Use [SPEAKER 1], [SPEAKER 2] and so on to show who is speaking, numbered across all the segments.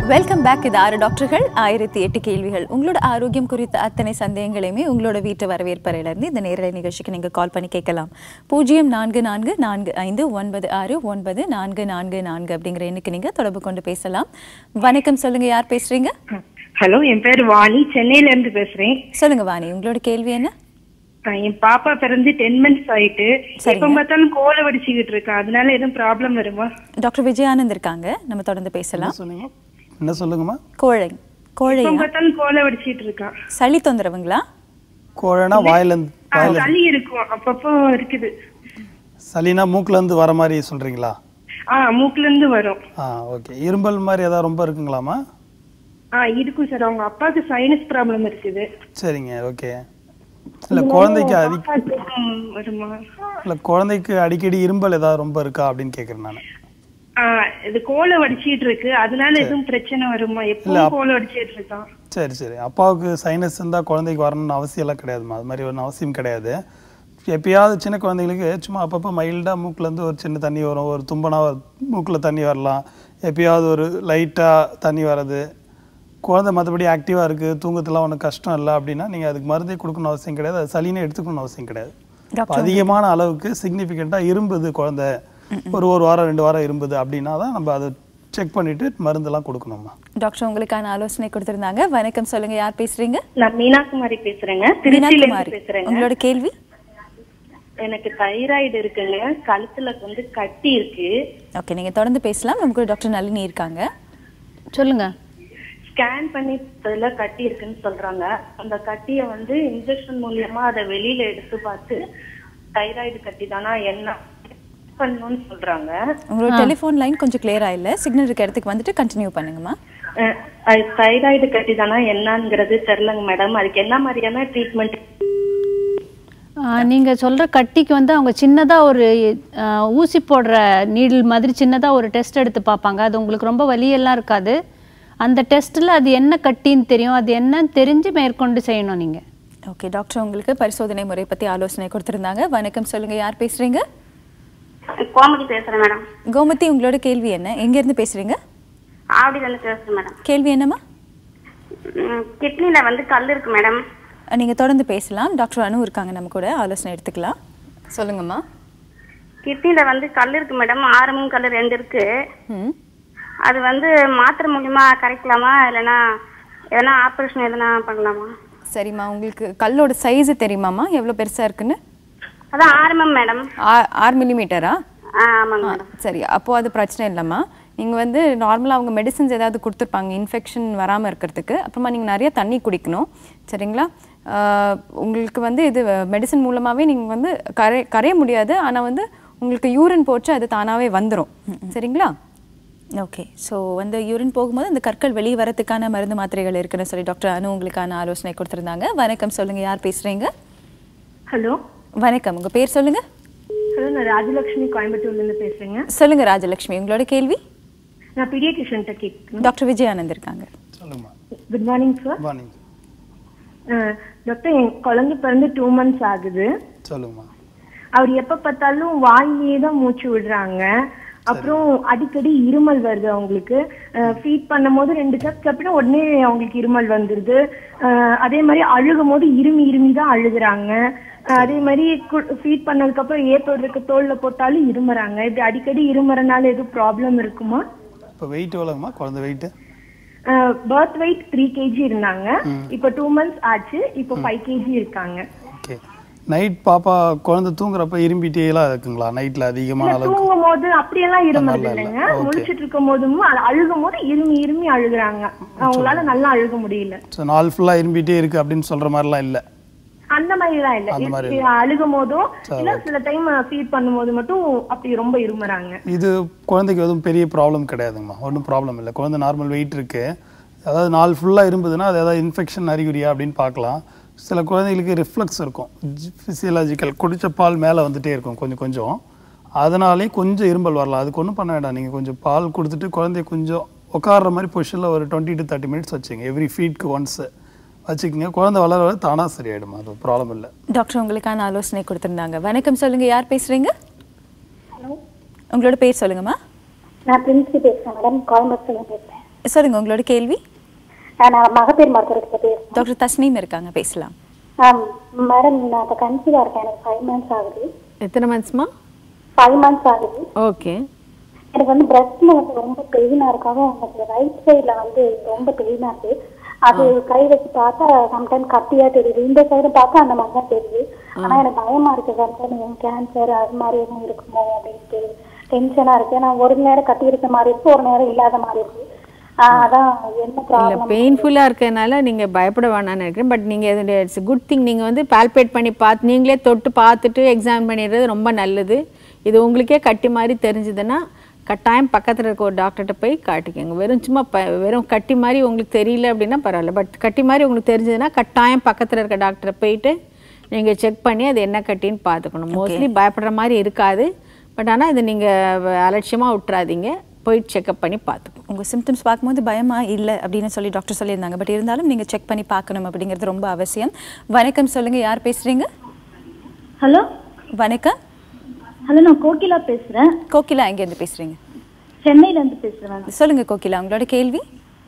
[SPEAKER 1] Welcome back இது ஆறு டாக்டர்கள் ஆயிரத்தி எட்டு கேள்விகள் உங்களோட ஆரோக்கியம் குறித்த அத்தனை சந்தேகங்களையுமே உங்களோட வீட்டு வரவேற்பறையிலேருந்து இந்த நேரலை நிகழ்ச்சிக்கு நீங்கள் கால் பண்ணி கேட்கலாம் பூஜ்ஜியம் நான்கு நான்கு நான்கு ஐந்து ஒன்பது ஆறு ஒன்பது நான்கு நான்கு நான்கு அப்படிங்கிற எண்ணுக்கு நீங்கள் தொடர்பு கொண்டு பேசலாம் வணக்கம் சொல்லுங்க யார் பேசுறீங்க
[SPEAKER 2] ஹலோ என் பேர் வாணி சென்னையில இருந்து பேசுறேன்
[SPEAKER 1] சொல்லுங்க வாணி உங்களோட கேள்வி என்ன
[SPEAKER 2] அஹ் என் பாப்பா பிறந்து டென் மந்த்ஸ் ஆயிட்டு
[SPEAKER 1] சரிங்க.
[SPEAKER 2] எப்ப பார்த்தாலும் கோலை வடிச்சுக்கிட்டு இருக்கா அதனால எதுவும் ப்ராப்ளம் வருமா
[SPEAKER 1] டாக்டர் விஜயானந்த் இருக்காங்க நம்ம தொடர்ந்து பேசலாம்
[SPEAKER 3] சொன்னீங்க என்ன சொல்லுங்கம்மா
[SPEAKER 1] கோழை
[SPEAKER 2] எப்ப
[SPEAKER 1] கோழையா
[SPEAKER 2] பார்த்தாலும் கோலை வடிச்சிட்டு இருக்கா
[SPEAKER 1] சளி தொந்தரவுங்களா
[SPEAKER 3] கோழைனா வாயிலேருந்து
[SPEAKER 2] அஹ் சளி இருக்கும் அப்பப்போ இருக்குது
[SPEAKER 3] சளினா மூக்குலேருந்து வர மாதிரி சொல்கிறீங்களா
[SPEAKER 2] ஆ மூக்குல இருந்து வரும்
[SPEAKER 3] ஆ ஓகே இரும்பல் மாதிரி ஏதாவது ரொம்ப இருக்குங்களாம்மா
[SPEAKER 2] ஆ இருக்கும் சார் அவங்க அப்பாவுக்கு சைனஸ் ப்ராப்ளம் இருக்குது
[SPEAKER 3] சரிங்க ஓகே இல்லை குழந்தைக்கு அடி
[SPEAKER 2] பாப்பாக்கும் வருமா
[SPEAKER 3] இல்லை குழந்தைக்கு அடிக்கடி இரும்பல் ஏதாவது ரொம்ப இருக்கா அப்படின்னு கேட்குறேன் நான்
[SPEAKER 2] ஆ இது கோலை வடிச்சிட்டு இருக்கு அதனால எதுவும் பிரச்சனை வருமா எப்பவும் கோலை வடிச்சிட்டு இருக்கான்
[SPEAKER 3] சரி சரி அப்பாவுக்கு சைனஸ் இருந்தால் குழந்தைக்கு வரணும்னு அவசியம் எல்லாம் கிடையாதுமா அது மாதிரி ஒன்றும் அவசியம் கிடையாது எப்பயாவது சின்ன குழந்தைங்களுக்கு சும்மா அப்பப்போ மைல்டாக மூக்குலேருந்து ஒரு சின்ன தண்ணி வரும் ஒரு தும்பனா மூக்கில் தண்ணி வரலாம் எப்பயாவது ஒரு லைட்டாக தண்ணி வர்றது குழந்தை மற்றபடி ஆக்டிவாக இருக்குது தூங்கத்துலாம் ஒன்றும் கஷ்டம் இல்லை அப்படின்னா நீங்கள் அதுக்கு மருந்தே கொடுக்கணும் அவசியம் கிடையாது அது சளினே எடுத்துக்கணும்னு அவசியம் கிடையாது இப்ப அதிகமான அளவுக்கு சிக்னிஃபிகண்ட்டாக இரும்புது குழந்தை ஒரு ஒரு வாரம் ரெண்டு வாரம் இரும்புது அப்படின்னா தான் நம்ம அதை செக் பண்ணிவிட்டு மருந்தெல்லாம் கொடுக்கணும்மா
[SPEAKER 1] டாக்டர் உங்களுக்கான ஆலோசனை கொடுத்திருந்தாங்க வணக்கம் சொல்லுங்க யார் பேசுறீங்க
[SPEAKER 2] நான் மீனாகுமாரி பேசுறேங்க திருச்சியில
[SPEAKER 1] மீனாகுமாரி
[SPEAKER 2] இருந்து பேசுறேங்க
[SPEAKER 1] உங்களோட கேள்வி
[SPEAKER 2] எனக்கு தைராய்டு இருக்குங்க கழுத்துல வந்து கட்டி இருக்கு
[SPEAKER 1] ஓகே நீங்க தொடர்ந்து பேசலாம் நம்ம கூட டாக்டர் நளினி இருக்காங்க
[SPEAKER 4] சொல்லுங்க
[SPEAKER 2] ஸ்கேன் பண்ணி அதுல கட்டி இருக்குன்னு சொல்றாங்க அந்த கட்டிய வந்து இன்ஜெக்ஷன் மூலியமா அதை வெளியில எடுத்து பார்த்து தைராய்டு கட்டி தானா என்ன பண்ணணும்னு சொல்றாங்க
[SPEAKER 1] உங்களோட டெலிஃபோன் லைன் கொஞ்சம் கிளியரா இல்ல சிக்னல் இருக்க இடத்துக்கு வந்துட்டு கண்டினியூ பண்ணுங்கம்மா
[SPEAKER 2] அஹ், அது தைராய்டு கட்டி தானா என்னங்கிறது தெரியலங்க மேடம் அதுக்கு என்ன மாதிரியான ட்ரீட்மெண்ட்
[SPEAKER 4] ஆ, நீங்க சொல்ற கட்டிக்கு வந்து அவங்க சின்னதா ஒரு ஆ, ஊசி போடுற நீடில் மாதிரி சின்னதா ஒரு டெஸ்ட் எடுத்து பார்ப்பாங்க அது உங்களுக்கு ரொம்ப வலியெல்லாம் இருக்காது அந்த டெஸ்ட்ல அது என்ன கட்டின்னு தெரியும் அது என்னன்னு தெரிஞ்சு மேற்கொண்டு செய்யணும் நீங்க
[SPEAKER 1] ஓகே டாக்டர் உங்களுக்கு பரிசோதனை முறை பத்தி ஆலோசனை கொடுத்திருந்தாங்க வணக்கம் சொல்லுங்க யார் பேசுறீங்க
[SPEAKER 5] கோமதி பேசுறேன் மேடம்
[SPEAKER 1] கோமதி உங்களோட கேள்வி என்ன எங்க இருந்து பேசுறீங்க
[SPEAKER 5] ஆவடியில இருந்து பேசுறேன் மேடம்
[SPEAKER 1] கேள்வி என்னம்மா
[SPEAKER 5] ம், கிட்னில வந்து கல் இருக்கு மேடம்
[SPEAKER 1] அஹ், நீங்க தொடர்ந்து பேசலாம் டாக்டர் அனு இருக்காங்க நம்ம கூட ஆலோசனை எடுத்துக்கலாம் சொல்லுங்கம்மா
[SPEAKER 5] கிட்னில வந்து கல் இருக்கு மேடம் ஆரமும் கல் ரெண்டு இருக்கு
[SPEAKER 1] ம்
[SPEAKER 5] அது வந்து மாத்திரை மூலியமா கரைக்கலாமா இல்லைன்னா எதனா ஆப்ரேஷன் எதனா பண்ணலாமா
[SPEAKER 1] சரிம்மா உங்களுக்கு கல்லோட சைஸ் தெரியுமாம்மா எவ்வளவு பெருசா இருக்குன்னு
[SPEAKER 5] அதான் ஆரம்பம் மேடம்
[SPEAKER 1] ஆ- ஆறு மில்லிமீட்டரா
[SPEAKER 5] ஆ ஆமாங்க
[SPEAKER 1] ஆ,
[SPEAKER 5] மேடம்
[SPEAKER 1] சரி அப்போ அது பிரச்சனை இல்லைம்மா நீங்கள் வந்து நார்மலாக அவங்க மெடிசின்ஸ் ஏதாவது கொடுத்துருப்பாங்க இன்ஃபெக்ஷன் வராமல் இருக்கிறதுக்கு அப்புறமா நீங்கள் நிறைய தண்ணி குடிக்கணும் சரிங்களா ஆ, உங்களுக்கு வந்து இது மெடிசன் மூலமாகவே நீங்கள் வந்து கரை கரைய முடியாது ஆனால் வந்து உங்களுக்கு யூரின் போச்சு அது தானாகவே வந்துடும் சரிங்களா ஓகே ஸோ வந்து யூரின் போகும்போது அந்த கற்கள் வெளியே வரதுக்கான மருந்து மாத்திரைகள் இருக்குன்னு சொல்லி டாக்டர் அனு உங்களுக்கான ஆலோசனை கொடுத்துருந்தாங்க வணக்கம் சொல்லுங்கள் யார் பேசுகிறீங்க
[SPEAKER 2] ஹலோ
[SPEAKER 1] வணக்கம் உங்கள் பேர் சொல்லுங்கள்
[SPEAKER 2] ஹலோ நான் ராஜலட்சுமி கோயம்புத்தூர்ல இருந்து பேசுறேங்க
[SPEAKER 1] சொல்லுங்கள் ராஜலக்ஷ்மி உங்களோட கேள்வி
[SPEAKER 2] நான் பீடியாட்ரிஷியன்ட்ட கேட்கணும்
[SPEAKER 1] டாக்டர் விஜயானந்த் இருக்காங்க
[SPEAKER 3] சொல்லுங்கம்மா
[SPEAKER 2] குட் மார்னிங் சார்
[SPEAKER 3] வாணிங்க
[SPEAKER 2] டாக்டர் என் குழந்தை பிறந்து டூ மந்த்ஸ் ஆகுது
[SPEAKER 3] சொல்லுங்கம்மா
[SPEAKER 2] அவர் எப்ப பார்த்தாலும் வாயிலேயே தான் மூச்சு விடுறாங்க அப்புறம் அடிக்கடி இருமல் வருது அவங்களுக்கு ஃபீட் பண்ணும்போது ரெண்டு கப் சாப்பிட்டா உடனே அவங்களுக்கு இருமல் வந்துருது அஹ், அதே மாதிரி அழுகும் போது இருமி இருமி தான் அழுகுறாங்க அஹ், அதே மாதிரி ஃபீட் பண்ணதுக்கு அப்புறம் ஏத்தோடுறதுக்கு தோல்ல போட்டாலும் இருமுறாங்க இப்படி அடிக்கடி இருமுறனால எதுவும் ப்ராப்ளம் இருக்குமா
[SPEAKER 3] இப்போ வெயிட் எவ்வளோங்கம்மா குழந்தை weight
[SPEAKER 2] birth weight three KG இருந்தாங்க இப்போ டூ மந்த்ஸ் ஆச்சு இப்போ ஃபைவ் கேஜி இருக்காங்க
[SPEAKER 3] ஓகே நைட் பாப்பா குழந்தை தூங்குறப்ப இரும்பிட்டேலாம் இருக்குங்களா நைட்டில் அதிகமான அளவுக்கு
[SPEAKER 2] தூங்கும் போது அப்படியெல்லாம் இருமது
[SPEAKER 3] நல்லா இல்ல.
[SPEAKER 2] இல்லைங்க
[SPEAKER 3] Okay.
[SPEAKER 2] முழிச்சிட்டு இருக்கும் போதும் அ- அழுகும் போது இருமி இருமி அழுகுறாங்க அவங்களால நல்லா அழுக முடியல
[SPEAKER 3] ஸோ நாள் ஃபுல்லாக இரும்பிட்டே இருக்கு அப்படின்னு சொல்கிற மாதிரிலாம் இல்லை
[SPEAKER 2] அந்த மாதிரி எல்லாம் இல்ல
[SPEAKER 3] அந்த மாதிரி
[SPEAKER 2] இப்படி அழுகும் போதும் இல்ல சில டைம் ஃபீட் பண்ணும்போது மட்டும் அப்படி ரொம்ப இருமுறாங்க
[SPEAKER 3] இது குழந்தைக்கு எதுவும் பெரிய ப்ராப்ளம் கிடையாதுங்கம்மா ஒன்றும் ப்ராப்ளம் இல்லை குழந்தை நார்மல் வெயிட் இருக்கு அதாவது நாள் ஃபுல்லாக இருந்ததுன்னா அது ஏதாவது இன்ஃபெக்ஷன் அறிகுறியா அப்படின்னு பார்க்கலாம் சில குழந்தைகளுக்கு ரிஃப்ளெக்ஸ் இருக்கும் ஃபிசியலாஜிக்கல் குடிச்ச பால் மேலே வந்துட்டே இருக்கும் கொஞ்சம் கொஞ்சம் அதனாலேயும் கொஞ்சம் இரும்பல் வரலாம் அதுக்கு ஒன்றும் பண்ண வேண்டாம் நீங்கள் கொஞ்சம் பால் கொடுத்துட்டு குழந்தைய கொஞ்சம் உட்கார்ற மாதிரி பொசிஷனில் ஒரு டுவெண்ட்டி டு தேர்ட்டி மினிட்ஸ் வச்சுங்க எவ்ரி ஃபீட்க்கு ஒன்ஸ் வச்சுக்கோங்க குழந்தை வளர வளர தானாக சரியாயிடும் அது ப்ராப்ளம் இல்லை
[SPEAKER 1] டாக்டர் உங்களுக்கான ஆலோசனை கொடுத்திருந்தாங்க வணக்கம் சொல்லுங்க யார் பேசுறீங்க உங்களோட பேர் சொல்லுங்கம்மா
[SPEAKER 5] நான் பிரின்சி பேசுறேன் மேடம் கோயம்புத்தூர்ல பேசுறேன்
[SPEAKER 1] சொல்லுங்க உங்களோட கேள்வி
[SPEAKER 6] நான் மகப்பேறு மருத்துவர்கிட்ட பேசுறேன்
[SPEAKER 1] டாக்டர் தஸ்னீம் இருக்காங்க பேசலாம்
[SPEAKER 6] மேடம் நான் இப்போ கன்சீவா இருக்கேன் எனக்கு ஃபைவ் மந்த்ஸ் ஆகுது
[SPEAKER 7] எத்தனை மந்த்ஸ்மா
[SPEAKER 6] ஃபைவ் மந்த்ஸ் ஆகுது
[SPEAKER 7] ஓகே
[SPEAKER 6] எனக்கு வந்து பிரஸ்ட்ல வந்து ரொம்ப பெயினா இருக்காவும் எனக்கு ரைட் சைடுல வந்து ரொம்ப பெயினா இருக்கு அது கை வச்சு பார்த்தா சம்டைம் கட்டியா தெரியுது இந்த சைடு பார்த்தா அந்த மாதிரி தான் தெரியுது ஆனா எனக்கு பயமா இருக்கு சம்டைம் கேன்சர் அது மாதிரி எதுவும் இருக்குமோ அப்படின்ட்டு டென்ஷனா இருக்கு நான் ஒரு நேரம் கட்டி இருக்க மாதிரி இருக்கு ஒரு நேரம் இல்லாத மாதிரி இருக்கு ஆஹ் அதான் என்ன
[SPEAKER 7] இல்லை
[SPEAKER 6] ப்ராப்ளம்
[SPEAKER 7] பெயின்ஃபுல்லாக இருக்கறனால நீங்கள் பயப்பட வேணாம்னு நினைக்கிறேன் பட் நீங்கள் இட்ஸ் குட் திங் நீங்கள் வந்து பால்பேட் பண்ணி பார்த்து நீங்களே தொட்டு பார்த்துட்டு எக்ஸாம் பண்ணிடுறது ரொம்ப நல்லது இது உங்களுக்கே கட்டி மாதிரி தெரிஞ்சதுன்னா கட்டாயம் பக்கத்தில் இருக்க ஒரு டாக்டர்கிட்ட போய் காட்டிக்கோங்க வெறும் சும்மா ப வெறும் கட்டி மாதிரி உங்களுக்கு தெரியல அப்படின்னா பரவாயில்ல பட் கட்டி மாதிரி உங்களுக்கு தெரிஞ்சதுன்னா கட்டாயம் பக்கத்தில் இருக்க டாக்டரை போயிட்டு நீங்கள் செக் பண்ணி அது என்ன கட்டின்னு பார்த்துக்கணும் மோஸ்ட்லி பயப்படுற மாதிரி இருக்காது பட் ஆனால் இது நீங்கள் அலட்சியமாக விட்டுறாதீங்க போயிட்டு செக்அப் பண்ணி பார்த்துக்கணும்
[SPEAKER 1] உங்க சிம்டம்ஸ் பார்க்கும்போது பயமா இல்லை அப்படின்னு சொல்லி டாக்டர் சொல்லியிருந்தாங்க பட் இருந்தாலும் நீங்க செக் பண்ணி பார்க்கணும் அப்படிங்கிறது ரொம்ப அவசியம் வணக்கம் சொல்லுங்க யார் பேசுறீங்க
[SPEAKER 8] ஹலோ
[SPEAKER 1] வணக்கம்
[SPEAKER 8] ஹலோ நான் கோகிலா பேசுறேன்
[SPEAKER 1] கோகிலா எங்கேருந்து பேசுறீங்க
[SPEAKER 8] சென்னையில இருந்து பேசுறேன்
[SPEAKER 1] சொல்லுங்க கோகிலா உங்களோட கேள்வி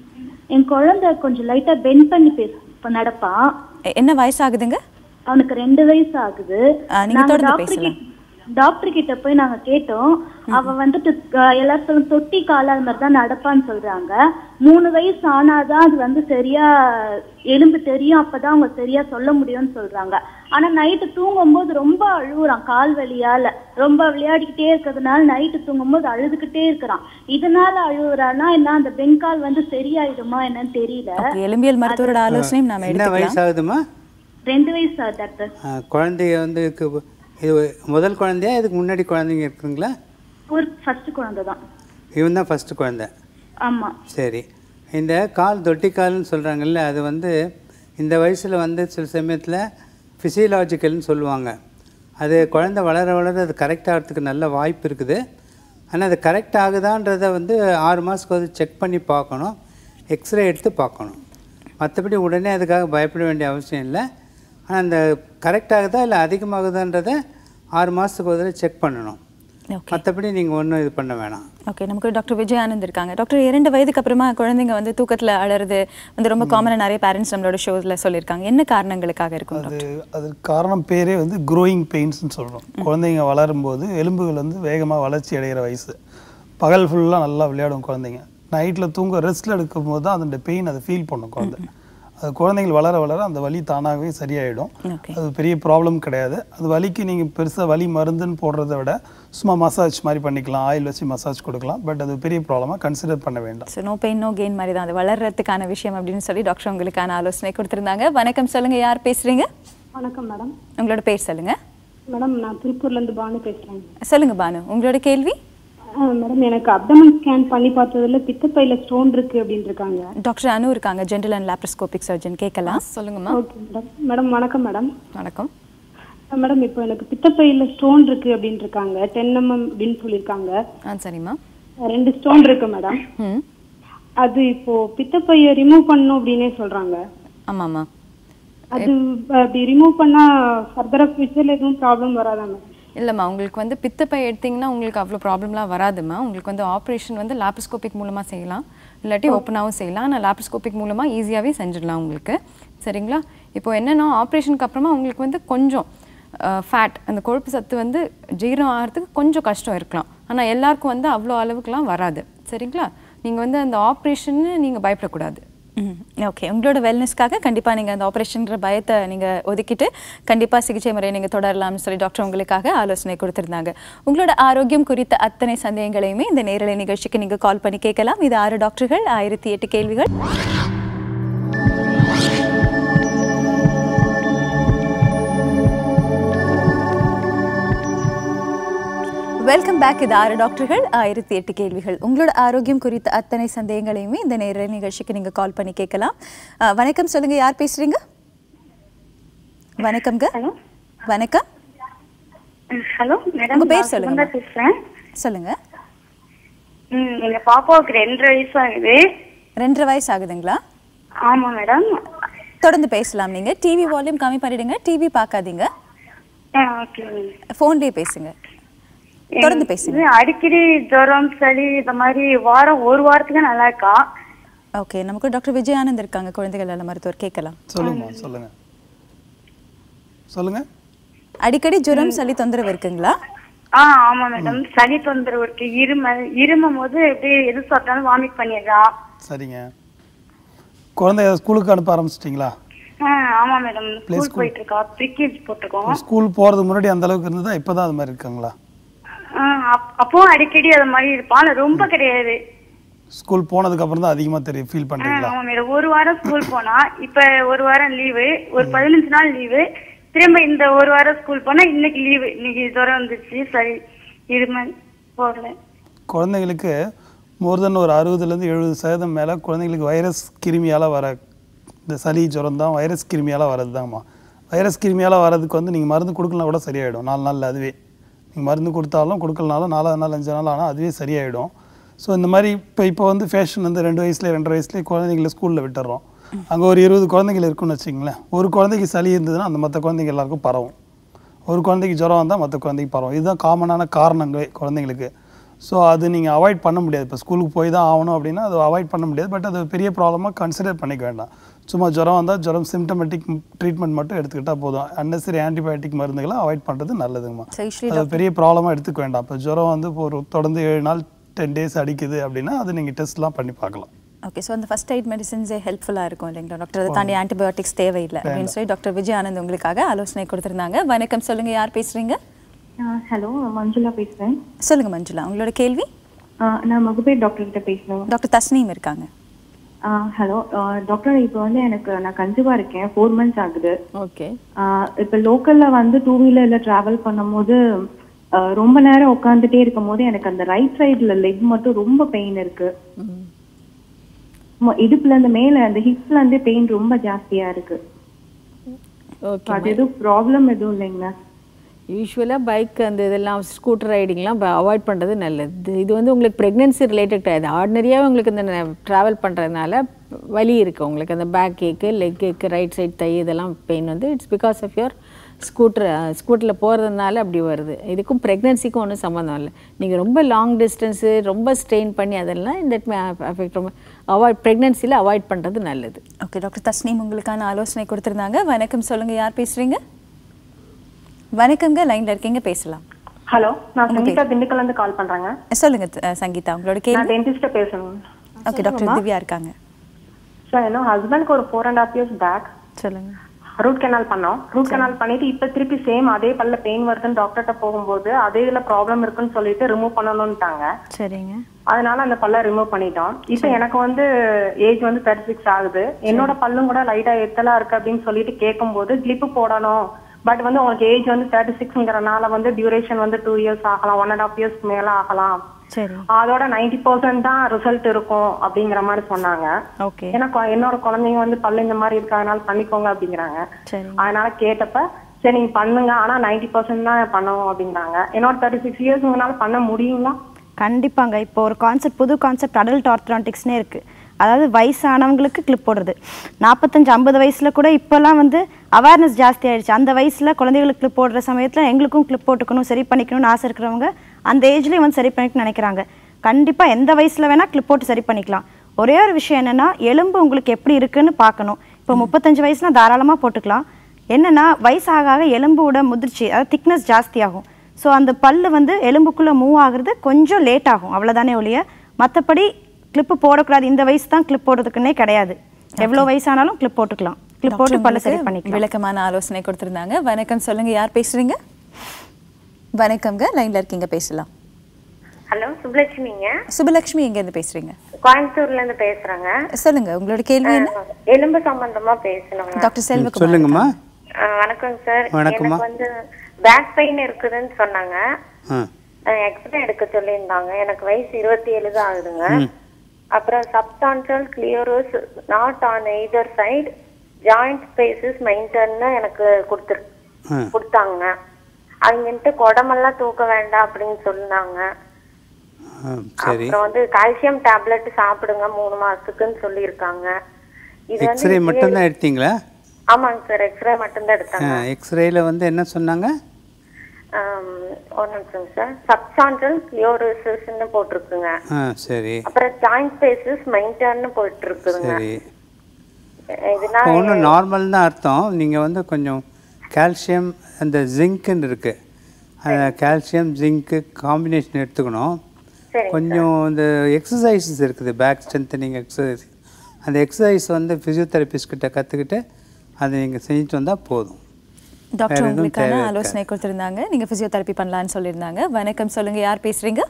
[SPEAKER 8] என் குழந்தை கொஞ்சம் லைட்டா பெண்ட் பண்ணி பேச இப்ப நடப்பான்
[SPEAKER 1] எ- என்ன வயசாகுதுங்க
[SPEAKER 8] அவனுக்கு ரெண்டு வயசு ஆகுது
[SPEAKER 1] ஆ, நீங்க
[SPEAKER 8] நாங்க
[SPEAKER 1] தொடர்ந்து
[SPEAKER 8] டாக்டர்
[SPEAKER 1] பேசலாம்.
[SPEAKER 8] கிட்ட டாக்டர் கிட்ட போய் நாங்க கேட்டோம் அவ வந்துட்டு அஹ், எல்லாரும் சொல்லும் தொட்டி கால அது மாதிரி தான் நடப்பான்னு சொல்றாங்க மூணு வயசு ஆனாதான் அது வந்து சரியா எலும்பு தெரியும் அப்பதான் அவங்க சரியா சொல்ல முடியும்னு சொல்றாங்க ஆனா நைட்டு தூங்கும்போது ரொம்ப அழுகுறான் கால் வலியால ரொம்ப விளையாடிக்கிட்டே இருக்கிறதுனால நைட்டு தூங்கும்போது அழுதுகிட்டே இருக்கிறான் இதனால அழுகுறானா என்ன அந்த பெண்கால் வந்து சரியாயிடுமா என்னன்னு தெரியல
[SPEAKER 1] Okay, எலும்பியல் மருத்துவரோட ஆலோசனையும் நாம
[SPEAKER 9] என்ன
[SPEAKER 1] எடுத்துக்கலாம்
[SPEAKER 9] வயசாகுதுமா
[SPEAKER 8] ரெண்டு வயசு ஆகுது டாக்டர்
[SPEAKER 9] ஆ, குழந்தைய வந்து கு- இது முதல் குழந்தையா இதுக்கு முன்னாடி குழந்தைங்க இருக்குங்களா
[SPEAKER 8] ஒரு ஃபர்ஸ்ட் குழந்தை தான்
[SPEAKER 9] இவன் தான் ஃபஸ்ட்டு குழந்தை
[SPEAKER 8] ஆமா
[SPEAKER 9] சரி இந்த கால் தொட்டி கால்னு சொல்கிறாங்கல்ல அது வந்து இந்த வயசில் வந்து சில சமயத்தில் ஃபிசியலாஜிக்கல்னு சொல்லுவாங்க அது குழந்தை வளர வளர அது கரெக்ட் ஆகிறதுக்கு நல்ல வாய்ப்பு இருக்குது ஆனால் அது கரெக்ட் ஆகுதான்றதை வந்து ஆறு மாதத்துக்கு வந்து செக் பண்ணி பார்க்கணும் எக்ஸ்ரே எடுத்து பார்க்கணும் மற்றபடி உடனே அதுக்காக பயப்பட வேண்டிய அவசியம் இல்லை ஆனால் அந்த கரெக்ட் ஆகுதா இல்லை அதிகமாகுதான்றதை ஆறு மாதத்துக்கு ஒரு தடவை செக் பண்ணணும்
[SPEAKER 1] ஓகே
[SPEAKER 9] மற்றபடி நீங்கள் ஒன்றும் இது பண்ண வேணாம்
[SPEAKER 1] ஓகே நமக்கு டாக்டர் விஜய் ஆனந்த் இருக்காங்க டாக்டர் இரண்டு வயதுக்கு அப்புறமா குழந்தைங்க வந்து தூக்கத்துல அழறது வந்து ரொம்ப காமனாக நிறைய பேரண்ட்ஸ் நம்மளோட ஷோஸ்ல சொல்லியிருக்காங்க என்ன காரணங்களுக்காக இருக்கும்
[SPEAKER 3] அது அதுக்கு காரணம் பேரே வந்து க்ரோயிங் பெயின்ஸ்னு சொல்கிறோம் குழந்தைங்க வளரும்போது எலும்புகள் வந்து வேகமாக வளர்ச்சி அடைகிற வயசு பகல் ஃபுல்லாக நல்லா விளையாடும் குழந்தைங்க நைட்டில் தூங்க ரெஸ்ட்டில் எடுக்கும் போது தான் அதோட பெயின் அதை ஃபீல் பண்ணும் குழந்தை அது குழந்தைகள் வளர வளர அந்த வலி தானாகவே சரியாயிடும்
[SPEAKER 1] Okay.
[SPEAKER 3] அது பெரிய ப்ராப்ளம் கிடையாது அது வலிக்கு நீங்கள் பெருசாக வலி மருந்துன்னு போடுறத விட சும்மா மசாஜ் மாதிரி பண்ணிக்கலாம் ஆயில் வச்சு மசாஜ் கொடுக்கலாம் பட் அது பெரிய ப்ராப்ளமாக கன்சிடர் பண்ண வேண்டாம்
[SPEAKER 1] so no pain no gain மாதிரி தான் அது வளர்றதுக்கான விஷயம் அப்படின்னு சொல்லி டாக்டர் உங்களுக்கான ஆலோசனை கொடுத்திருந்தாங்க வணக்கம் சொல்லுங்க யார் பேசுறீங்க
[SPEAKER 6] வணக்கம் மேடம்
[SPEAKER 1] உங்களோட பேர் சொல்லுங்க
[SPEAKER 6] மேடம் நான் திருப்பூர்ல இருந்து பானு பேசுறேன்
[SPEAKER 1] சொல்லுங்க பானு உங்களோட கேள்வி
[SPEAKER 6] மேடம் எனக்கு அப்டமன் ஸ்கேன் பண்ணி பார்த்ததுல பித்தப்பையில ஸ்டோன் இருக்கு அப்படின்னு இருக்காங்க
[SPEAKER 1] டாக்டர் அனு இருக்காங்க ஜென்ரல் அண்ட் லாப்ரோஸ்கோபிக் சர்ஜன் கேட்கலாம் சொல்லுங்கம்மா
[SPEAKER 6] ஓகே மேடம் மேடம் வணக்கம் மேடம்
[SPEAKER 1] வணக்கம்
[SPEAKER 6] மேடம் இப்போ எனக்கு பித்தப்பையில ஸ்டோன் இருக்கு அப்படின்னு இருக்காங்க டென் எம்எம் அப்படின்னு சொல்லியிருக்காங்க
[SPEAKER 1] ஆ சரிம்மா
[SPEAKER 6] ரெண்டு ஸ்டோன் இருக்கு மேடம்
[SPEAKER 1] ம்
[SPEAKER 6] அது இப்போ பித்தப்பைய ரிமூவ் பண்ணணும் அப்படின்னே சொல்றாங்க
[SPEAKER 1] ஆமாம்மா
[SPEAKER 6] அது அப்படி ரிமூவ் பண்ணா ஃபர்தரா ஃபியூச்சர்ல எதுவும் ப்ராப்ளம் வராதா மேம்
[SPEAKER 1] இல்லைம்மா உங்களுக்கு வந்து பித்தப்பை எடுத்தீங்கன்னா உங்களுக்கு அவ்வளோ ப்ராப்ளம்லாம் வராதும்மா உங்களுக்கு வந்து ஆப்ரேஷன் வந்து லாப்ரோஸ்கோபிக் மூலமாக செய்யலாம் இல்லாட்டி ஓப்பனாகவும் செய்யலாம் ஆனால் லாப்ரோஸ்கோபிக் மூலமாக ஈஸியாகவே செஞ்சிடலாம் உங்களுக்கு சரிங்களா இப்போ என்னென்னா ஆப்ரேஷனுக்கு அப்புறமா உங்களுக்கு வந்து கொஞ்சம் ஃபேட் அந்த கொழுப்பு சத்து வந்து ஜீரணம் ஆகிறதுக்கு கொஞ்சம் கஷ்டம் இருக்கலாம் ஆனால் எல்லாருக்கும் வந்து அவ்வளோ அளவுக்குலாம் வராது சரிங்களா நீங்கள் வந்து அந்த ஆப்ரேஷன்னு நீங்கள் பயப்படக்கூடாது ஓகே உங்களோட வெல்னஸ்க்காக கண்டிப்பாக நீங்கள் அந்த ஆப்ரேஷன்ற பயத்தை நீங்கள் ஒதுக்கிட்டு கண்டிப்பாக சிகிச்சை முறையை நீங்கள் தொடரலாம்னு சொல்லி டாக்டர் உங்களுக்காக ஆலோசனை கொடுத்துருந்தாங்க உங்களோட ஆரோக்கியம் குறித்த அத்தனை சந்தேகங்களையுமே இந்த நேரலை நிகழ்ச்சிக்கு நீங்கள் கால் பண்ணி கேட்கலாம் இது ஆறு டாக்டர்கள் ஆயிரத்தி எட்டு கேள்விகள் வெல்கம் பேக் இது ஆறு டாக்டர்கள் ஆயிரத்தி எட்டு கேள்விகள் உங்களோட ஆரோக்கியம் குறித்த அத்தனை சந்தேகங்களையுமே இந்த நேர நிகழ்ச்சிக்கு நீங்கள் கால் பண்ணி கேட்கலாம் அஹ், வணக்கம் சொல்லுங்க யார் பேசுறீங்க வணக்கம்ங்க வணக்கம்
[SPEAKER 5] ஹலோ மேடம்
[SPEAKER 1] உங்க பேர்
[SPEAKER 5] நான்
[SPEAKER 1] சொல்லுங்க.
[SPEAKER 5] சுகந்தா பேசுறேன்
[SPEAKER 1] சொல்லுங்க
[SPEAKER 5] ம், எங்க பாப்பாவுக்கு ரெண்டரை வயசு ஆகுது
[SPEAKER 1] ரெண்டரை வயசு ஆகுதுங்களா
[SPEAKER 5] ஆமா மேடம்
[SPEAKER 1] தொடர்ந்து பேசலாம் நீங்க டிவி வால்யூம் கம்மி பண்ணிடுங்க டிவி பார்க்காதீங்க
[SPEAKER 5] ஓகே
[SPEAKER 1] ஃபோன்லேயே பேசுங்க தொடர்ந்து பேசுங்க
[SPEAKER 5] அடிக்கடி ஜுரம் சளி இந்த மாதிரி வாரம் ஒரு வாரத்துக்கு நல்லா இருக்கா
[SPEAKER 10] ஓகே நமக்கு டாக்டர் விஜயானந்த் இருக்காங்க குழந்தைகள் நல மருத்துவர் கேட்கலாம்
[SPEAKER 3] சொல்லுங்கம்மா சொல்லுங்க சொல்லுங்க
[SPEAKER 10] அடிக்கடி ஜுரம் சளி தொந்தரவு இருக்குங்களா
[SPEAKER 5] ஆ ஆமா மேடம் சளி தொந்தரவு இருக்கு இருமல் இருமும் போது அப்படியே எது சாப்பிட்டாலும் வாமிட் பண்ணிடுறா
[SPEAKER 3] சரிங்க குழந்தைய ஸ்கூலுக்கு அனுப்ப ஆரம்பிச்சிட்டிங்களா
[SPEAKER 5] ஆ, ஆமா மேடம்
[SPEAKER 3] Play
[SPEAKER 5] ஸ்கூல்
[SPEAKER 3] school.
[SPEAKER 5] போயிட்டு இருக்கா ப்ரிகேஜ் போட்டிருக்கோம்
[SPEAKER 3] ஸ்கூல் போகிறது முன்னாடி அந்த அளவுக்கு இருந்ததா இப்போ தான் அது மாதிரி இருக்காங்களா
[SPEAKER 5] ஆ, அப்- அப்பவும் அடிக்கடி அது மாதிரி இருப்பான் ஆனா ரொம்ப கிடையாது
[SPEAKER 3] ஸ்கூல் போனதுக்கு அப்புறம் தான் அதிகமாக தெரியும் ஃபீல்
[SPEAKER 5] ஆ,
[SPEAKER 3] பண்ணுறீங்களா
[SPEAKER 5] ஆமா மேடம் ஒரு வாரம் ஸ்கூல் போனா இப்ப ஒரு வாரம் லீவு ஒரு பதினஞ்சு நாள் லீவு திரும்ப இந்த ஒரு வாரம் ஸ்கூல் போனா இன்னைக்கு லீவு இன்னைக்கு ஜுரம் வந்துச்சு சரி இருமல் போடல
[SPEAKER 3] குழந்தைங்களுக்கு மோர் தென் ஒரு அறுபதுலேருந்து எழுபது சதவீதம் மேலே குழந்தைங்களுக்கு வைரஸ் கிருமியால் வர இந்த சளி ஜுரம் தான் வைரஸ் கிருமியால் வரது தான்மா வைரஸ் கிருமியால் வரதுக்கு வந்து நீங்கள் மருந்து கொடுக்கலாம் கூட சரியாயிடும் நாலு நாளில் அதுவே நீங்கள் மருந்து கொடுத்தாலும் கொடுக்கலனாலும் நாலாவது நாள் அஞ்சு நாள் ஆனால் அதுவே சரியாயிடும் ஸோ இந்த மாதிரி இப்போ இப்போ வந்து ஃபேஷன் வந்து ரெண்டு வயசுல ரெண்டரை வயசுலேயே குழந்தைங்களை ஸ்கூலில் விட்டுறோம் அங்கே ஒரு இருபது குழந்தைகள் இருக்குன்னு வச்சுங்களேன் ஒரு குழந்தைக்கு சளி இருந்ததுன்னா அந்த மற்ற குழந்தைங்க எல்லாருக்கும் பரவும் ஒரு குழந்தைக்கு ஜுரம் வந்தால் மற்ற குழந்தைக்கு பரவும் இதுதான் காமனான காரணங்களே குழந்தைங்களுக்கு ஸோ அது நீங்கள் அவாய்ட் பண்ண முடியாது இப்போ ஸ்கூலுக்கு போய் தான் ஆகணும் அப்படின்னா அது அவாய்ட் பண்ண முடியாது பட் அது பெரிய ப்ராப்ளமாக கன்சிடர் பண்ணிக்க வேண்டாம் சும்மா ஜுரம் வந்தால் ஜுரம் சிம்டமேட்டிக் ட்ரீட்மெண்ட் மட்டும் எடுத்துக்கிட்டால் போதும் அன்னெசரி ஆன்டிபயோட்டிக் மருந்துகளை அவாய்ட் பண்ணுறது நல்லதுங்கம்மா
[SPEAKER 10] So, usually
[SPEAKER 3] அது பெரிய ப்ராப்ளமாக எடுத்துக்க வேண்டாம் இப்போ ஜுரம் வந்து இப்போ ஒரு தொடர்ந்து ஏழு நாள் டென் டேஸ் அடிக்குது அப்படின்னா அது நீங்கள் டெஸ்ட்லாம் பண்ணி பார்க்கலாம்
[SPEAKER 10] ஓகே ஸோ அந்த ஃபர்ஸ்ட் எய்ட் மெடிசன்ஸே ஹெல்ப்ஃபுல்லாக இருக்கும் இல்லைங்களா டாக்டர் அதை தாண்டி ஆன்டிபயோட்டிக்ஸ் தேவையில்லை அப்படின்னு சொல்லி டாக்டர் விஜயானந்த் உங்களுக்காக ஆலோசனை கொடுத்துருந்தாங்க வணக்கம் சொல்லுங்க யார் பேசுறீங்க
[SPEAKER 11] ஹலோ மஞ்சுளா பேசுறேன்
[SPEAKER 10] சொல்லுங்க மஞ்சுளா உங்களோட கேள்வி
[SPEAKER 11] ஆ, நான் மகுபேர் டாக்டர் கிட்ட பேசணும்
[SPEAKER 10] டாக்டர் தஸ்னீம் இருக்காங்க
[SPEAKER 11] ஹலோ டாக்டர் இப்போ வந்து எனக்கு நான் கன்சீவா இருக்கேன் ஃபோர் மந்த்ஸ் ஆகுது
[SPEAKER 7] ஓகே
[SPEAKER 11] ஆ, இப்போ லோக்கல்ல வந்து டூ வீலர்ல டிராவல் பண்ணும்போது ஆ, ரொம்ப நேரம் உட்காந்துட்டே இருக்கும் போது எனக்கு அந்த ரைட் சைடுல லெக் மட்டும் ரொம்ப பெயின் இருக்கு மொ- இடுப்புல இருந்து மேல அந்த ஹிப்ல இருந்து பெயின் ரொம்ப ஜாஸ்தியா இருக்கு
[SPEAKER 7] ஓகே
[SPEAKER 11] அது எதுவும் ப்ராப்ளம் எதுவும் இல்லைங்களா
[SPEAKER 7] யூஸ்வலாக பைக் அந்த இதெல்லாம் ஸ்கூட்டர் ரைடிங்லாம் அவாய்ட் பண்ணுறது நல்லது இது வந்து உங்களுக்கு ப்ரெக்னென்சி ரிலேட்டட் கிடையாது ஆர்டினரியாகவே உங்களுக்கு இந்த ட்ராவல் பண்ணுறதுனால வலி இருக்குது உங்களுக்கு அந்த பேக் ஏக்கு லெக் ஏக்கு ரைட் சைடு தை இதெல்லாம் பெயின் வந்து it's because of your scooter ஸ்கூட்டரில் போகிறதுனால அப்படி வருது இதுக்கும் ப்ரெக்னென்சிக்கும் ஒன்றும் சம்மந்தம் இல்லை நீங்கள் ரொம்ப லாங் டிஸ்டன்ஸு ரொம்ப ஸ்ட்ரெயின் பண்ணி அதெல்லாம் இந்த அஃபெக்ட் ரொம்ப அவாய்ட் ப்ரெக்னென்சியில் அவாய்ட் பண்ணுறது நல்லது
[SPEAKER 10] ஓகே டாக்டர் தஸ்னீம் உங்களுக்கான ஆலோசனை கொடுத்துருந்தாங்க வணக்கம் சொல்லுங்க யார் பேசுறீங்க வணக்கங்க லைன்ல இருக்கீங்க பேசலாம்
[SPEAKER 12] ஹலோ நான் சங்கீதா திண்டுக்கல்ல இருந்து கால் பண்றேங்க
[SPEAKER 10] சொல்லுங்க அஹ், சங்கீதா உங்களோட
[SPEAKER 12] நான்
[SPEAKER 10] கேள்வி
[SPEAKER 12] டென்டிஸ்ட பேசணும்
[SPEAKER 10] ஓகே டாக்டர் திவ்யா இருக்காங்க
[SPEAKER 12] சார் என்ன ஹஸ்பண்ட்க்கு ஒரு four and half years back
[SPEAKER 10] சொல்லுங்க
[SPEAKER 12] ரூட் கெனால் பண்ணோம் ரூட் கெனால் பண்ணிட்டு இப்ப திருப்பி சேம் அதே பல்ல பெயின் வருதுன்னு டாக்டர்கிட்ட போகும்போது அதே இதுல ப்ராப்ளம் இருக்குன்னு சொல்லிட்டு ரிமூவ் பண்ணணும்ட்டாங்க
[SPEAKER 10] சரிங்க
[SPEAKER 12] அதனால அந்த பல்ல ரிமூவ் பண்ணிட்டோம் இப்போ எனக்கு வந்து ஏஜ் வந்து தேர்ட்டி சிக்ஸ் ஆகுது என்னோட பல்லும் கூட லைட்டா எத்தலா இருக்கு அப்படின்னு சொல்லிட்டு கேட்கும்போது கிளிப்பு போடணும் பட் வந்து உங்களுக்கு ஏஜ் வந்து தேர்ட்டி சிக்ஸ்ங்கிறனால வந்து டியூரேஷன் வந்து டூ இயர்ஸ் ஆகலாம் ஒன் அண்ட் ஹாஃப் இயர்ஸ் மேல ஆகலாம்
[SPEAKER 10] சரி
[SPEAKER 12] அதோட நைன்டி பர்சன்ட் தான் ரிசல்ட் இருக்கும் அப்படிங்கிற மாதிரி சொன்னாங்க
[SPEAKER 10] ஓகே
[SPEAKER 12] ஏன்னா கொ- என்னோட குழந்தைங்க வந்து பல்லு இந்த மாதிரி இருக்கறதுனால பண்ணிக்கோங்க அப்படிங்கிறாங்க
[SPEAKER 10] சரி
[SPEAKER 12] அதனால கேட்டப்ப சரி நீங்க பண்ணுங்க ஆனா நைன்டி பர்சன்ட் தான் பண்ணணும் அப்படிங்கிறாங்க என்னோட தேர்ட்டி சிக்ஸ் இயர்ஸ்னால பண்ண முடியுங்களா
[SPEAKER 13] கண்டிப்பாங்க இப்போ ஒரு கான்செப்ட் புது கான்செப்ட் அடல்ட் ஆர்த்ரான்டிக்ஸ்னே இருக்குது அதாவது வயசானவங்களுக்கு கிளிப் போடுறது நாற்பத்தஞ்சு ஐம்பது வயசில் கூட இப்போல்லாம் வந்து அவேர்னஸ் ஜாஸ்தி ஆயிடுச்சு அந்த வயசில் குழந்தைகளுக்கு கிளிப் போடுற சமயத்தில் எங்களுக்கும் கிளிப் போட்டுக்கணும் சரி பண்ணிக்கணும்னு ஆசை இருக்கிறவங்க அந்த ஏஜ்லேயும் வந்து சரி பண்ணிக்கணும்னு நினைக்கிறாங்க கண்டிப்பாக எந்த வயசில் வேணால் கிளிப் போட்டு சரி பண்ணிக்கலாம் ஒரே ஒரு விஷயம் என்னென்னா எலும்பு உங்களுக்கு எப்படி இருக்குன்னு பார்க்கணும் இப்போ முப்பத்தஞ்சு வயசுனா தாராளமாக போட்டுக்கலாம் என்னென்னா வயசாக ஆக எலும்போட முதிர்ச்சி அதாவது திக்னஸ் ஜாஸ்தி ஆகும் ஸோ அந்த பல்லு வந்து எலும்புக்குள்ளே மூவ் ஆகுறது கொஞ்சம் லேட் ஆகும் அவ்வளோதானே ஒழிய மற்றபடி கிளிப்பு போடக்கூடாது இந்த வயசு தான் கிளிப் போடுறதுக்குன்னே கிடையாது எவ்வளோ வயசானாலும் கிளிப் போட்டுக்கலாம் கிளிப் போட்டு
[SPEAKER 10] டாக்டர்
[SPEAKER 13] பல்ல சரி
[SPEAKER 10] உங்களுக்கு
[SPEAKER 13] பண்ணிக்கலாம்
[SPEAKER 10] விளக்கமான ஆலோசனை கொடுத்துருந்தாங்க வணக்கம் சொல்லுங்க யார் பேசுறீங்க வணக்கம்ங்க லைன்ல இருக்கீங்க பேசலாம்
[SPEAKER 14] ஹலோ சுப்லட்சுமிங்க
[SPEAKER 10] சுபலட்சுமி எங்க இருந்து பேசுறீங்க
[SPEAKER 14] கோயம்புத்தூர்ல இருந்து பேசுறேங்க
[SPEAKER 10] சொல்லுங்க உங்களோட கேள்வி என்ன
[SPEAKER 14] அஹ், எலும்பு சம்பந்தமா பேசணுங்க
[SPEAKER 10] டாக்டர் செல்வகுமார்
[SPEAKER 9] சொல்லுங்கம்மா
[SPEAKER 14] அஹ், வணக்கம் சார்
[SPEAKER 9] வணக்கம்மா.
[SPEAKER 14] எனக்கு வந்து பேக் பெயின் இருக்குதுன்னு சொன்னாங்க
[SPEAKER 9] ஆ
[SPEAKER 14] எக்ஸ்ரே எடுக்க சொல்லியிருந்தாங்க எனக்கு வயசு இருபத்தி ஏழு தான் ஆகுதுங்க
[SPEAKER 9] ம்.
[SPEAKER 14] அப்புறம் subchondral sclerosis noted on either side joint spaces மெயின்டர்ன்னு எனக்கு கொடுத்துரு
[SPEAKER 9] ஆ.
[SPEAKER 14] கொடுத்தாங்க அவங்கன்ட்டு குடமெல்லாம் தூக்க வேண்டாம் அப்படின்னு சொன்னாங்க
[SPEAKER 9] ஆ, சரி
[SPEAKER 14] அப்புறம் வந்து கால்சியம் டேப்லெட் சாப்பிடுங்க மூணு மாசத்துக்குன்னு சொல்லியிருக்காங்க இது வந்து
[SPEAKER 9] எக்ஸ்ரே மட்டும்தான் எடுத்தீங்களா
[SPEAKER 14] ஆமாங்க சார் எக்ஸ்ரே மட்டும்தான் எடுத்தாங்க
[SPEAKER 9] எக்ஸ்ரேல வந்து என்ன சொன்னாங்க
[SPEAKER 14] ஒரு நிமிஷம் சார் சப்சான்ட்ரல் கிளியோரோசிஸ்ன்னு போட்டிருக்குங்க
[SPEAKER 9] ஆ சரி
[SPEAKER 14] அப்புறம் ஜாயிண்ட் ஸ்பேசஸ் மெயின்டர்னு போயிட்டு இருக்குதுங்க
[SPEAKER 9] சரி
[SPEAKER 14] இதனால
[SPEAKER 9] ஒன்றும் நார்மல் தான் அர்த்தம் நீங்கள் வந்து கொஞ்சம் கால்சியம் அந்த ஜிங்க்குன்னு இருக்குது அந்த கால்சியம் ஜிங்க்கு காம்பினேஷன் எடுத்துக்கணும்
[SPEAKER 14] சரிங்க
[SPEAKER 9] கொஞ்சம் இந்த எக்ஸசைசஸ் இருக்குது பேக் ஸ்ட்ரென்த்தனிங் எக்ஸசைஸ் அந்த எக்ஸசைஸ் வந்து ஃபிசியோதெரபிஸ்ட் கிட்ட கற்றுக்கிட்டு அதை நீங்கள் செஞ்சுட்டு வந்தால் போதும்
[SPEAKER 10] டாக்டர்
[SPEAKER 9] வேற எதுவும்
[SPEAKER 10] உங்களுக்கான
[SPEAKER 9] தேவை இருக்காது.
[SPEAKER 10] ஆலோசனை கொடுத்திருந்தாங்க நீங்க பிசியோதெரப்பி பண்ணலாம்னு சொல்லியிருந்தாங்க வணக்கம் சொல்லுங்க யார் பேசுறீங்க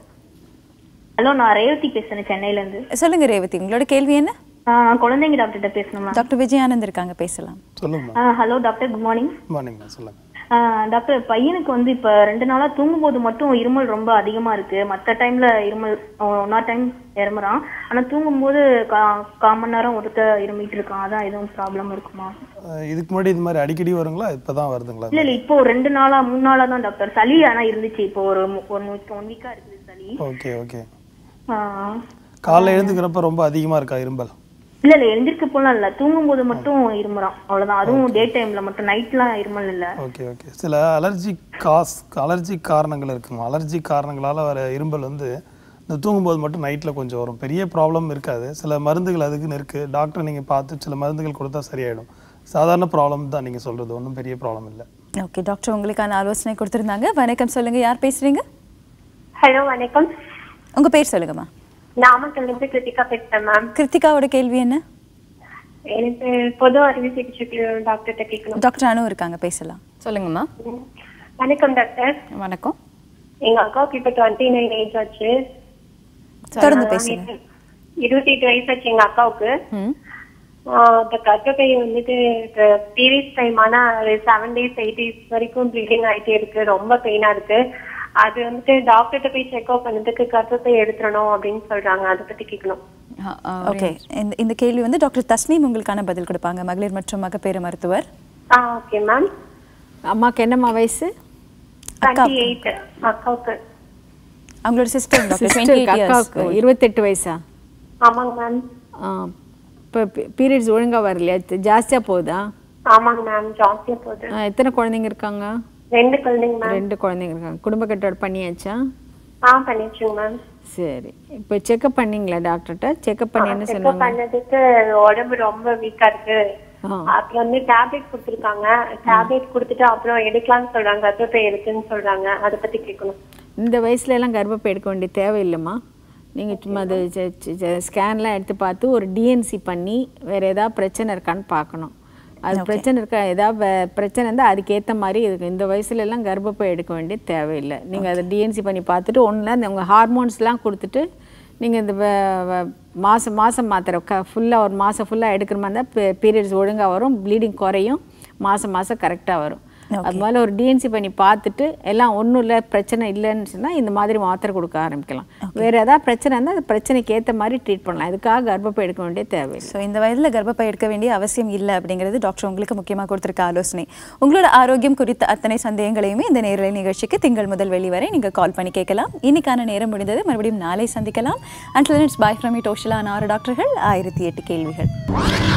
[SPEAKER 15] ஹலோ நான் ரேவதி பேசுறேன் சென்னையில இருந்து
[SPEAKER 10] சொல்லுங்க ரேவதி உங்களோட கேள்வி என்ன
[SPEAKER 15] நான் குழந்தைங்க டாக்டர்கிட்ட பேசணுமா
[SPEAKER 10] டாக்டர் விஜயானந்த் இருக்காங்க பேசலாம்
[SPEAKER 3] சொல்லுங்கம்மா
[SPEAKER 15] ஹலோ டாக்டர் குட் மார்னிங்
[SPEAKER 3] மார்னிங்மா சொல்லுங்க
[SPEAKER 15] டாக்டர் பையனுக்கு வந்து இப்ப ரெண்டு நாளா தூங்கும்போது மட்டும் இருமல் ரொம்ப அதிகமா இருக்கு மத்த டைம்ல இருமல் ஒன் ஆர் டைம் இருமுறான் ஆனா தூங்கும்போது கா- கால் மணி நேரம் ஒருத்த இருமிட்டு இருக்கான் அதான் எதுவும் ப்ராப்ளம் இருக்குமா
[SPEAKER 3] அஹ் இதுக்கு முன்னாடி இது மாதிரி அடிக்கடி வருங்களா இப்போ தான் வருதுங்களா
[SPEAKER 15] இல்ல இல்ல இப்போ ஒரு ரெண்டு நாளா மூணு நாளா தான் டாக்டர் சளி ஆனா இருந்துச்சு இப்போ ஒரு ஒன் வீக் ஒன் வீக்கா இருக்குது சளி
[SPEAKER 3] ஓகே ஓகே
[SPEAKER 15] ஆ.
[SPEAKER 3] காலைல எழுந்துக்கிறப்ப ரொம்ப அதிகமாக இருக்கா இரும்பல்
[SPEAKER 15] இல்ல இல்ல எந்திரிக்க போலாம் இல்ல தூங்கும்போது மட்டும் இருமுறான் அவ்வளவுதான் அதுவும் டே டைம்ல மட்டும் நைட்லாம் இருமல் இல்ல
[SPEAKER 3] ஓகே ஓகே சில அலர்ஜி காஸ் அலர்ஜி காரணங்கள் இருக்குமா அலர்ஜி காரணங்களால் வர இரும்பல் வந்து இந்த தூங்கும்போது மட்டும் நைட்டில் கொஞ்சம் வரும் பெரிய ப்ராப்ளம் இருக்காது சில மருந்துகள் அதுக்குன்னு இருக்குது டாக்டர் நீங்கள் பார்த்து சில மருந்துகள் கொடுத்தா சரியாயிடும் சாதாரண ப்ராப்ளம் தான் நீங்கள் சொல்கிறது ஒன்றும் பெரிய ப்ராப்ளம் இல்லை
[SPEAKER 10] ஓகே டாக்டர் உங்களுக்கான ஆலோசனை கொடுத்திருந்தாங்க வணக்கம் சொல்லுங்க யார் பேசுறீங்க
[SPEAKER 16] ஹலோ வணக்கம்
[SPEAKER 10] உங்க பேர் சொல்லுங்கம்மா
[SPEAKER 16] நாமக்கல்ல இருந்து கிருத்திகா பேசுறேன் மேம்
[SPEAKER 10] கிருத்திகாவோட கேள்வி என்ன
[SPEAKER 16] எனக்கு பொது அறிவு சிகிச்சைக்கு டாக்டர்கிட்ட கேட்கணும்
[SPEAKER 10] டாக்டர் அனு இருக்காங்க பேசலாம் சொல்லுங்கம்மா
[SPEAKER 16] வணக்கம் டாக்டர்
[SPEAKER 10] வணக்கம்
[SPEAKER 16] எங்க அக்காவுக்கு இப்ப டுவெண்ட்டி நைன் ஏஜ் ஆச்சு
[SPEAKER 10] தொடர்ந்து
[SPEAKER 16] ஆஹ்
[SPEAKER 10] பேசுங்க.
[SPEAKER 16] இருபத்தி எட்டு வயசு ஆச்சு எங்க அக்காவுக்கு
[SPEAKER 10] ம்
[SPEAKER 16] ஆஹ் இந்த கர்ப்பப்பை வந்துட்டு பீரியட்ஸ் டைம் ஆனா செவன் டேஸ் எயிட் டேஸ் வரைக்கும் ப்ளீடிங் ஆயிட்டே இருக்கு ரொம்ப பெயினா இருக்கு அது வந்துட்டு டாக்டர்கிட்ட போய் செக்அப் பண்ணதுக்கு கர்ப்பப்பை எடுத்துடணும் அப்படின்னு சொல்றாங்க அதை பத்தி கேட்கணும்
[SPEAKER 10] ஓகே இந்த இந்த கேள்வி வந்து டாக்டர் தஸ்னீம் உங்களுக்கான பதில் கொடுப்பாங்க மகளிர் மற்றும் மகப்பேறு மருத்துவர்
[SPEAKER 16] ஆ ஓகே மேம்
[SPEAKER 7] அம்மாக்கு என்னம்மா வயசு
[SPEAKER 16] டுவெண்ட்டி எயிட் அக்காவுக்கு
[SPEAKER 10] அவங்களோட சிஸ்டர் டாக்டர்
[SPEAKER 7] சிஸ்டருக்கு அக்காவுக்கு இருபத்தெட்டு வயசா
[SPEAKER 16] ஆமாங்க மேம்
[SPEAKER 7] இப்போ பீரியட்ஸ் ஒழுங்கா வரலையா தி- ஜாஸ்தியா போகுதா
[SPEAKER 16] ஆமாங்க மேம் ஜாஸ்தியா போகுது
[SPEAKER 7] ஆ, எத்தனை குழந்தைங்க இருக்காங்க
[SPEAKER 16] ரெண்டு குழந்தைங்க மேம்
[SPEAKER 7] ரெண்டு குழந்தைங்க இருக்காங்க குடும்ப கட்டோட பண்ணியாச்சா
[SPEAKER 16] ஆ பண்ணிச்சுங்க மேம்
[SPEAKER 7] சரி இப்போ செக்அப் பண்ணீங்களா டாக்டர்கிட்ட செக்அப் பண்ணி என்ன
[SPEAKER 16] செக்அப்
[SPEAKER 7] சொன்னாங்க
[SPEAKER 16] பண்ணதுக்கு உடம்பு ரொம்ப வீக்கா இருக்கு அப்புறம் வந்து டேப்லெட் கொடுத்துருக்காங்க டேப்லெட் கொடுத்துட்டு அப்புறம் எடுக்கலாம்னு சொல்றாங்க கர்ப்பப்பை எடுக்குன்னு சொல்றாங்க அதை பத்தி கேட்கணும்
[SPEAKER 7] இந்த வயசுல எல்லாம் கர்ப்பப்பை எடுக்க வேண்டிய தேவையில்லைம்மா நீங்கள் சும்மா அது ஸ்கேன்லாம் எடுத்து பார்த்து ஒரு டிஎன்சி பண்ணி வேற ஏதாவது பிரச்சனை இருக்கான்னு பார்க்கணும் அது பிரச்சனை இருக்கா ஏதாவது வே- பிரச்சனை இருந்தால் அதுக்கேற்ற மாதிரி இருக்கு இந்த வயசுல எல்லாம் கர்ப்பப்பை எடுக்க வேண்டிய தேவையில்லை நீங்கள் அதை டிஎன்சி பண்ணி பார்த்துட்டு ஒன்றில் உங்கள் ஹார்மோன்ஸ்லாம் கொடுத்துட்டு நீங்கள் இந்த வ- வ- மாசம் மாதம் மாத்திரை க ஃபுல்லாக ஒரு மாதம் ஃபுல்லாக எடுக்கிற மாதிரி இருந்தால் பீரியட்ஸ் ஒழுங்காக வரும் ப்ளீடிங் குறையும் மாதம் மாதம் கரெக்டாக வரும் அது மேலே ஒரு டிஎன்சி பண்ணி பார்த்துட்டு எல்லாம் ஒன்றும் இல்லை பிரச்சனை இல்லைன்னு சொன்னால் இந்த மாதிரி மாத்திரை கொடுக்க ஆரம்பிக்கலாம் வேறு ஏதாவது பிரச்சனை இருந்தால் அந்த பிரச்சனைக்கு ஏற்ற மாதிரி ட்ரீட் பண்ணலாம் இதுக்காக கர்ப்பப்பை எடுக்க வேண்டிய தேவையில்லை
[SPEAKER 10] ஸோ இந்த வயதில் கர்ப்பப்பை எடுக்க வேண்டிய அவசியம் இல்லை அப்படிங்கிறது டாக்டர் உங்களுக்கு முக்கியமாக கொடுத்துருக்க ஆலோசனை உங்களோட ஆரோக்கியம் குறித்த அத்தனை சந்தேகங்களையுமே இந்த நேரலை நிகழ்ச்சிக்கு திங்கள் முதல் வெளி வரை நீங்கள் கால் பண்ணி கேட்கலாம் இன்னைக்கான நேரம் முடிந்தது மறுபடியும் நாளை சந்திக்கலாம் அண்ட் இட்ஸ் பாய் ஃப்ரம் இட் ஓஷிலா ஆறு டாக்டர்கள் ஆயிரத்தி எட்டு கேள்விகள்